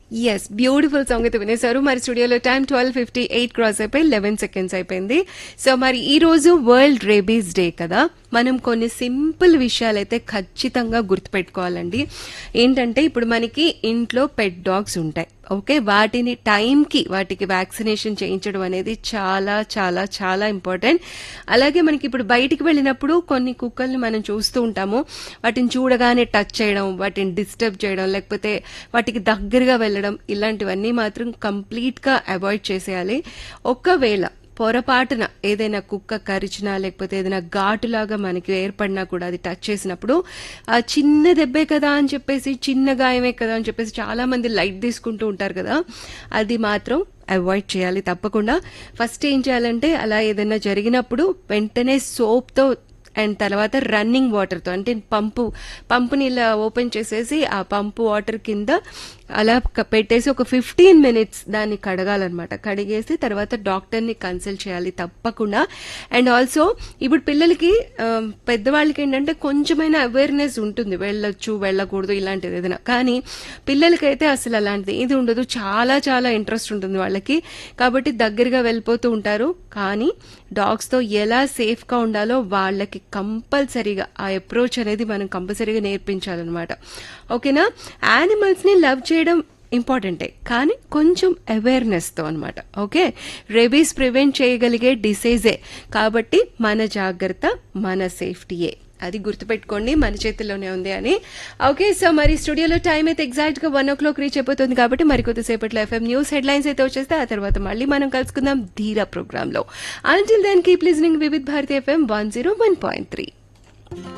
yes beautiful song అయితే వినేశారు మరి స్టూడియోలో time twelve fifty eight cross అయిపోయి లెవెన్ సెకండ్స్ అయిపోయింది సో మరి ఈ రోజు వరల్డ్ రేబీస్ డే కదా మనం కొన్ని సింపుల్ విషయాలు అయితే ఖచ్చితంగా గుర్తుపెట్టుకోవాలండి ఏంటంటే ఇప్పుడు మనకి ఇంట్లో పెట్ డాగ్స్ ఉంటాయి ఓకే వాటిని టైంకి వాటికి వ్యాక్సినేషన్ చేయించడం అనేది చాలా చాలా చాలా ఇంపార్టెంట్ అలాగే మనకి ఇప్పుడు బయటికి వెళ్ళినప్పుడు కొన్ని కుక్కల్ని మనం చూస్తూ ఉంటాము వాటిని చూడగానే టచ్ చేయడం వాటిని డిస్టర్బ్ చేయడం లేకపోతే వాటికి దగ్గరగా వెళ్ళడం ఇలాంటివన్నీ మాత్రం కంప్లీట్గా అవాయిడ్ చేసేయాలి ఒకవేళ పొరపాటున ఏదైనా కుక్క కరిచినా లేకపోతే ఏదైనా ఘాటులాగా మనకి ఏర్పడినా కూడా అది టచ్ చేసినప్పుడు ఆ చిన్న దెబ్బే కదా అని చెప్పేసి చిన్న గాయమే కదా అని చెప్పేసి చాలా మంది లైట్ తీసుకుంటూ ఉంటారు కదా అది మాత్రం అవాయిడ్ చేయాలి తప్పకుండా ఫస్ట్ ఏం చేయాలంటే అలా ఏదైనా జరిగినప్పుడు వెంటనే సోప్తో అండ్ తర్వాత రన్నింగ్ వాటర్తో అంటే పంపు పంపుని ఇలా ఓపెన్ చేసేసి ఆ పంపు వాటర్ కింద అలా క- పెట్టేసి ఒక ఫిఫ్టీన్ మినిట్స్ దాన్ని కడగాలన్నమాట కడిగేసి తర్వాత డాక్టర్ని కన్సల్ట్ చేయాలి తప్పకుండా అండ్ ఆల్సో ఇప్పుడు పిల్లలకి ఆ, పెద్దవాళ్ళకి ఏంటంటే కొంచెమైనా అవేర్నెస్ ఉంటుంది వెళ్ళొచ్చు వెళ్ళకూడదు ఇలాంటిది ఏదైనా కానీ పిల్లలకైతే అసలు అలాంటిది ఇది ఉండదు చాలా చాలా ఇంట్రెస్ట్ ఉంటుంది వాళ్ళకి కాబట్టి దగ్గరగా వెళ్ళిపోతూ ఉంటారు కానీ డాగ్స్తో ఎలా సేఫ్గా ఉండాలో వాళ్ళకి కంపల్సరీగా ఆ అప్రోచ్ అనేది మనం కంపల్సరీగా నేర్పించాలన్నమాట ఓకేనా యానిమల్స్ని లవ్ చేయడం ఇంపార్టెంటే కానీ కొంచెం అవేర్నెస్తో అనమాట ఓకే రెబీస్ ప్రివెంట్ చేయగలిగే డిసీజే కాబట్టి మన జాగ్రత్త మన సేఫ్టీయే అది గుర్తుపెట్టుకోండి మన చేతిలోనే ఉంది అని ఓకే సో మరి స్టూడియోలో టైం అయితే ఎగ్జాక్ట్ గా వన్ ఓ క్లాక్ రీచ్ అయిపోతుంది కాబట్టి మరి కొద్దిసేపట్లో ఎఫ్ఎం న్యూస్ హెడ్లైన్స్ అయితే వచ్చేస్తే ఆ తర్వాత మళ్ళీ మనం కలుసుకుందాం ధీరా ప్రోగ్రామ్ లో until then keep listening Vividh Bharati FM one zero one point three